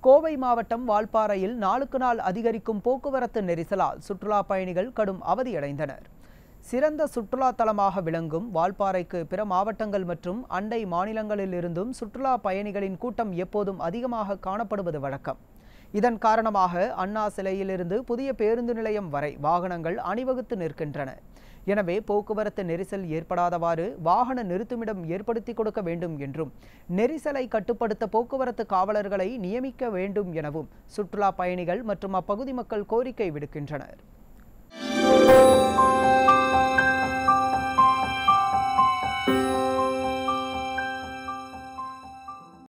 கோவை மாவட்டம் வால்பாறையில் நாளுக்கு நாள் அதிகரிக்கும் போக்குவரத்து நெரிசலால் சுற்றுலா பயணிகள் கடும் அவதியடைந்தனர் சிறந்த சுற்றுலா தலமாக விளங்கும் வால்பாறைக்கு பிற மாவட்டங்கள் மற்றும் அண்டை மாநிலங்களில் இருந்தும் சுற்றுலா பயணிகளின் கூட்டம் எப்போதும் அதிகமாக காணப்படுவது வழக்கம் இதன் காரணமாக அண்ணா சிலையிலிருந்து புதிய பேருந்து நிலையம் வரை வாகனங்கள் அணிவகுத்து நிற்கின்றன எனவே போக்குவரத்து நெரிசல் ஏற்படாதவாறு வாகன நிறுத்துமிடம் ஏற்படுத்தி கொடுக்க வேண்டும் என்றும் நெரிசலை கட்டுப்படுத்த போக்குவரத்து காவலர்களை நியமிக்க வேண்டும் எனவும் சுற்றுலா பயணிகள் மற்றும் அப்பகுதி மக்கள் கோரிக்கை விடுக்கின்றனர்